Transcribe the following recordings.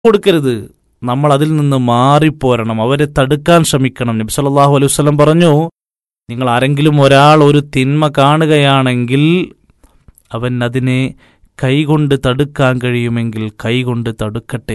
കൊടുക്കരുത് നമ്മൾ അതിൽ നിന്ന് മാറിപ്പോരണം അവരെ തടുക്കാൻ ശ്രമിക്കണം നബി സല്ലല്ലാഹു അലൈഹി വസല്ലം പറഞ്ഞു നിങ്ങൾ ആരെങ്കിലും ഒരാൾ ഒരു തിന്മ കാണുകയാണെങ്കിൽ അവൻ അതിനെ കൈകൊണ്ട് തടുക്കാൻ കഴിയുമെങ്കിൽ കൈകൊണ്ട് തടുക്കട്ടെ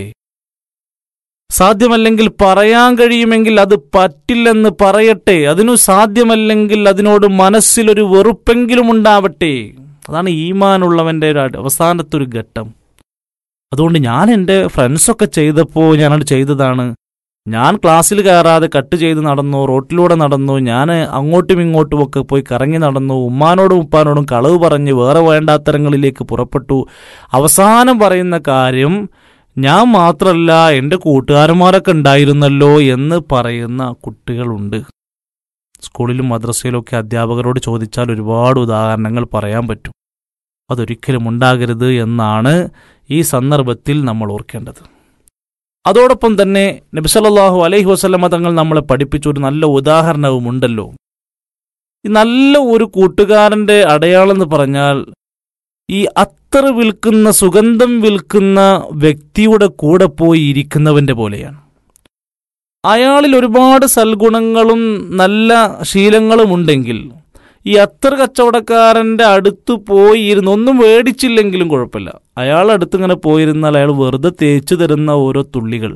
സാധ്യമല്ലെങ്കിൽ പറയാൻ കഴിയുമെങ്കിൽ അത് പറ്റില്ലെന്ന് പറയട്ടെ അതിനു സാധ്യമല്ലെങ്കിൽ അതിനോട് മനസ്സിലൊരു വെറുപ്പെങ്കിലും ഉണ്ടാവട്ടെ അതാണ് ഈമാനുള്ളവന്റെ ഒരു അട- അവസാനത്തെ ഒരു ഘട്ടം അതുകൊണ്ട് ഞാൻ എൻ്റെ ഫ്രണ്ട്സൊക്കെ ചെയ്തപ്പോൾ ഞാനത് ചെയ്തതാണ് ഞാൻ ക്ലാസ്സിൽ കയറാതെ കട്ട് ചെയ്ത് നടന്നു റോട്ടിലൂടെ നടന്നു ഞാൻ അങ്ങോട്ടും ഇങ്ങോട്ടും ഒക്കെ പോയി കറങ്ങി നടന്നു ഉമ്മാനോടും ഉപ്പാനോടും കളവ് പറഞ്ഞ് വേറെ വേണ്ടാത്തരങ്ങളിലേക്ക് പുറപ്പെട്ടു അവസാനം പറയുന്ന കാര്യം ഞാൻ മാത്രമല്ല എൻ്റെ കൂട്ടുകാരന്മാരൊക്കെ ഉണ്ടായിരുന്നല്ലോ എന്ന് പറയുന്ന കുട്ടികളുണ്ട് സ്കൂളിലും മദ്രസയിലും ഒക്കെ അധ്യാപകരോട് ചോദിച്ചാൽ ഒരുപാട് ഉദാഹരണങ്ങൾ പറയാൻ പറ്റും അതൊരിക്കലും ഉണ്ടാകരുത് എന്നാണ് ഈ സന്ദർഭത്തിൽ നമ്മൾ ഓർക്കേണ്ടത് അതോടൊപ്പം തന്നെ നബിസല്ലാഹു അലൈഹി വസ്ലമ തങ്ങൾ നമ്മളെ പഠിപ്പിച്ച ഒരു നല്ല ഉദാഹരണവും ഉണ്ടല്ലോ ഈ നല്ല ഒരു കൂട്ടുകാരന്റെ അടയാളം എന്ന് പറഞ്ഞാൽ ഈ അത്തർ വിൽക്കുന്ന സുഗന്ധം വിൽക്കുന്ന വ്യക്തിയുടെ കൂടെ പോയി ഇരിക്കുന്നവന്റെ പോലെയാണ് അയാളിൽ ഒരുപാട് സൽഗുണങ്ങളും നല്ല ശീലങ്ങളും ഉണ്ടെങ്കിൽ ഈ അത്തർ കച്ചവടക്കാരന്റെ അടുത്ത് പോയി ഇരുന്ന് ഒന്നും മേടിച്ചില്ലെങ്കിലും കുഴപ്പമില്ല അയാൾ അടുത്ത് ഇങ്ങനെ പോയിരുന്നാൽ അയാൾ വെറുതെ തേച്ചു തരുന്ന ഓരോ തുള്ളികൾ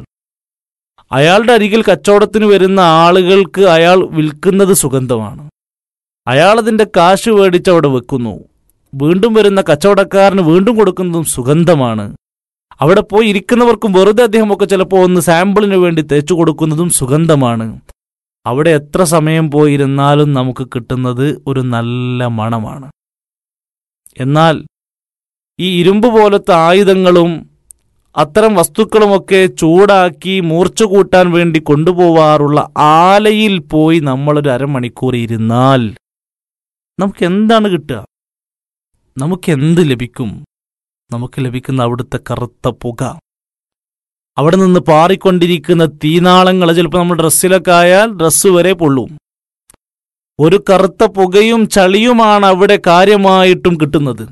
അയാളുടെ അരികിൽ കച്ചവടത്തിന് വരുന്ന ആളുകൾക്ക് അയാൾ വിൽക്കുന്നത് സുഗന്ധമാണ് അയാൾ അതിന്റെ കാശ് മേടിച്ച് അവിടെ വെക്കുന്നു വീണ്ടും വരുന്ന കച്ചവടക്കാരന് വീണ്ടും കൊടുക്കുന്നതും സുഗന്ധമാണ് അവിടെ പോയി ഇരിക്കുന്നവർക്കും വെറുതെ അദ്ദേഹമൊക്കെ ചിലപ്പോൾ ഒന്ന് സാമ്പിളിന് വേണ്ടി തേച്ചു കൊടുക്കുന്നതും സുഗന്ധമാണ് അവിടെ എത്ര സമയം പോയിരുന്നാലും നമുക്ക് കിട്ടുന്നത് ഒരു നല്ല മണമാണ് എന്നാൽ ഈ ഇരുമ്പ് പോലത്തെ ആയുധങ്ങളും അത്തരം വസ്തുക്കളുമൊക്കെ ചൂടാക്കി മൂർച്ച കൂട്ടാൻ വേണ്ടി കൊണ്ടുപോവാറുള്ള ആലയിൽ പോയി നമ്മളൊരു അരമണിക്കൂർ ഇരുന്നാൽ നമുക്ക് എന്താണ് കിട്ടുക നമുക്ക് എന്ത് ലഭിക്കും നമുക്ക് ലഭിക്കുന്ന അവിടുത്തെ കറുത്ത പുക അവിടെ നിന്ന് പാറിക്കൊണ്ടിരിക്കുന്ന തീനാളങ്ങൾ ചിലപ്പോൾ നമ്മൾ ഡ്രസ്സിലൊക്കെ ആയാൽ ഡ്രസ്സ് വരെ പൊള്ളും ഒരു കറുത്ത പുകയും ചളിയുമാണ് അവിടെ കാര്യമായിട്ടും കിട്ടുന്നത്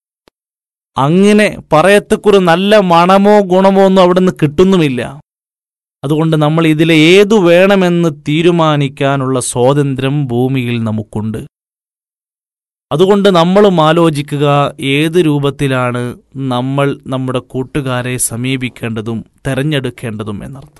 അങ്ങനെ പറയത്തക്കുറി നല്ല മണമോ ഗുണമോ ഒന്നും അവിടെ നിന്ന് കിട്ടുന്നുമില്ല അതുകൊണ്ട് നമ്മൾ ഇതിലെ ഏതു വേണമെന്ന് തീരുമാനിക്കാനുള്ള സ്വാതന്ത്ര്യം ഭൂമിയിൽ നമുക്കുണ്ട് അതുകൊണ്ട് നമ്മളും ആലോചിക്കുക ഏത് രൂപത്തിലാണ് നമ്മൾ നമ്മുടെ കൂട്ടുകാരെ സമീപിക്കേണ്ടതും തെരഞ്ഞെടുക്കേണ്ടതും എന്നർത്ഥം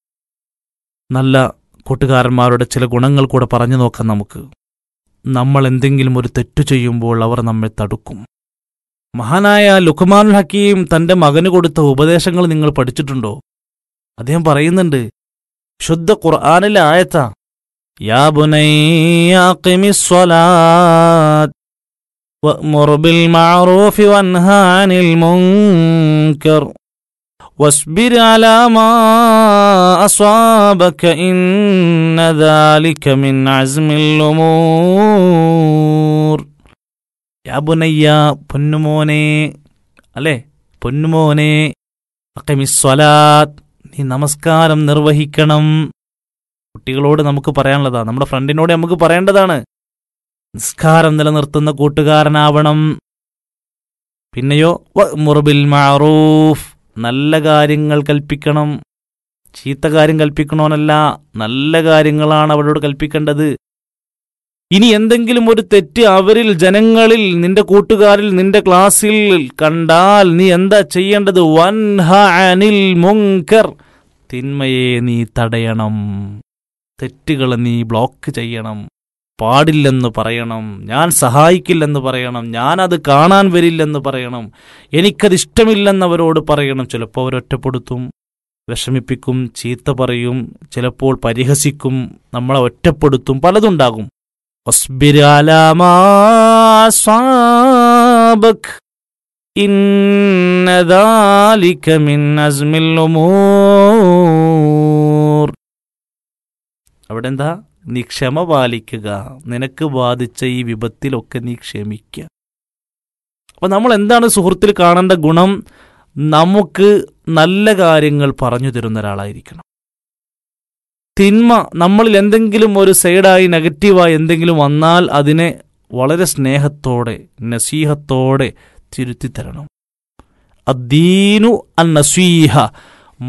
നല്ല കൂട്ടുകാരന്മാരുടെ ചില ഗുണങ്ങൾ കൂടെ പറഞ്ഞു നോക്കാം നമുക്ക് നമ്മൾ എന്തെങ്കിലും ഒരു തെറ്റു ചെയ്യുമ്പോൾ അവർ നമ്മെ തടുക്കും മഹാനായ ലുഖ്മാനുൽ ഹക്കീം തന്റെ മകന് കൊടുത്ത ഉപദേശങ്ങൾ നിങ്ങൾ പഠിച്ചിട്ടുണ്ടോ അദ്ദേഹം പറയുന്നുണ്ട് ശുദ്ധ ഖുർആാനിലെ ആയത്താ يا بني أقم الصلاة وأمر بالمعروف وانهى عن المنكر واصبر على ما أصابك إن ذلك من عزم الأمور يا بني പൊന്നുമോനെ അല്ലേ പൊന്നുമോനെ അക്കമിസ്വലാത്ത് നീ നമസ്കാരം നിർവഹിക്കണം കുട്ടികളോട് നമുക്ക് പറയാനുള്ളതാ നമ്മുടെ ഫ്രണ്ടിനോട് നമുക്ക് പറയേണ്ടതാണ് നിസ്കാരം നിലനിർത്തുന്ന കൂട്ടുകാരനാവണം പിന്നെയോ മുറബിൽ മാറൂഫ് നല്ല കാര്യങ്ങൾ കൽപ്പിക്കണം ചീത്ത കാര്യം കൽപ്പിക്കണോനല്ല നല്ല കാര്യങ്ങളാണ് അവരോട് കൽപ്പിക്കേണ്ടത് ഇനി എന്തെങ്കിലും ഒരു തെറ്റ് അവരിൽ ജനങ്ങളിൽ നിന്റെ കൂട്ടുകാരിൽ നിന്റെ ക്ലാസ്സിൽ കണ്ടാൽ നീ എന്താ ചെയ്യേണ്ടത് വൻഹ അനിൽ മുങ്കർ തിന്മയെ നീ തടയണം തെറ്റുകൾ നീ ബ്ലോക്ക് ചെയ്യണം പാടില്ലെന്ന് പറയണം ഞാൻ സഹായിക്കില്ലെന്ന് പറയണം ഞാനത് കാണാൻ വരില്ലെന്ന് പറയണം എനിക്കത് ഇഷ്ടമില്ലെന്നവരോട് പറയണം ചിലപ്പോൾ അവരൊറ്റപ്പെടുത്തും വിഷമിപ്പിക്കും ചീത്ത പറയും ചിലപ്പോൾ പരിഹസിക്കും നമ്മളെ ഒറ്റപ്പെടുത്തും പലതുണ്ടാകും واصبر على ما أصابك إن ذلك من عزم الأمور അവിടെ എന്താ നീ ക്ഷമ പാലിക്കുക നിനക്ക് ബാധിച്ച ഈ വിപത്തിലൊക്കെ നീ ക്ഷമിക്കുക അപ്പൊ നമ്മൾ എന്താണ് സുഹൃത്തിൽ കാണേണ്ട ഗുണം നമുക്ക് നല്ല കാര്യങ്ങൾ പറഞ്ഞു തരുന്ന ഒരാളായിരിക്കണം തിന്മ നമ്മളിൽ എന്തെങ്കിലും ഒരു സൈഡായി നെഗറ്റീവായി എന്തെങ്കിലും വന്നാൽ അതിനെ വളരെ സ്നേഹത്തോടെ നസീഹത്തോടെ തിരുത്തി തരണം അദ്ദീനു അൻ നസീഹ